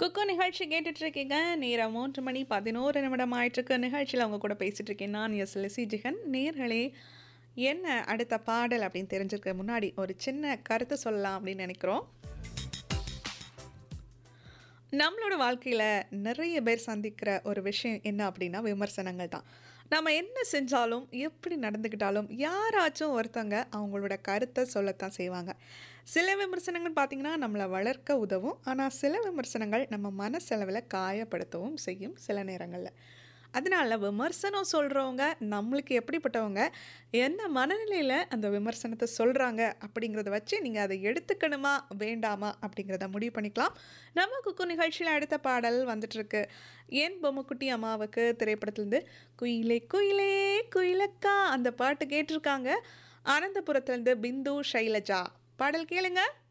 குக்கு நிகழ்ச்சி கேட்டுட்டு இருக்கீங்க நேரம் மூன்று மணி பதினோரு நிமிடம் ஆயிட்டிருக்கு நிகழ்ச்சியில் அவங்க கூட பேசிட்டு இருக்கேன் நான் எஸ் லெசி ஜிகன் நேர்களே என்ன அடுத்த பாடல் அப்படின்னு தெரிஞ்சிருக்க முன்னாடி ஒரு சின்ன கருத்து சொல்லலாம் அப்படின்னு நினைக்கிறோம் நம்மளோட வாழ்க்கையில் நிறைய பேர் சந்திக்கிற ஒரு விஷயம் என்ன அப்படின்னா விமர்சனங்கள் தான் நம்ம என்ன செஞ்சாலும் எப்படி நடந்துக்கிட்டாலும் யாராச்சும் ஒருத்தங்க அவங்களோட கருத்தை சொல்லத்தான் செய்வாங்க சில விமர்சனங்கள் பார்த்திங்கன்னா நம்மளை வளர்க்க உதவும் ஆனால் சில விமர்சனங்கள் நம்ம மனசெலவில் காயப்படுத்தவும் செய்யும் சில நேரங்களில் அதனால விமர்சனம் சொல்கிறவங்க நம்மளுக்கு எப்படிப்பட்டவங்க என்ன மனநிலையில் அந்த விமர்சனத்தை சொல்கிறாங்க அப்படிங்கிறத வச்சு நீங்கள் அதை எடுத்துக்கணுமா வேண்டாமா அப்படிங்கிறத முடிவு பண்ணிக்கலாம் நம்ம குக்கு நிகழ்ச்சியில் அடுத்த பாடல் வந்துட்டுருக்கு ஏன் பொம்முக்குட்டி அம்மாவுக்கு திரைப்படத்துலேருந்து குயிலே குயிலே குயிலக்கா அந்த பாட்டு கேட்டிருக்காங்க அனந்தபுரத்துலேருந்து பிந்து ஷைலஜா பாடல் கேளுங்க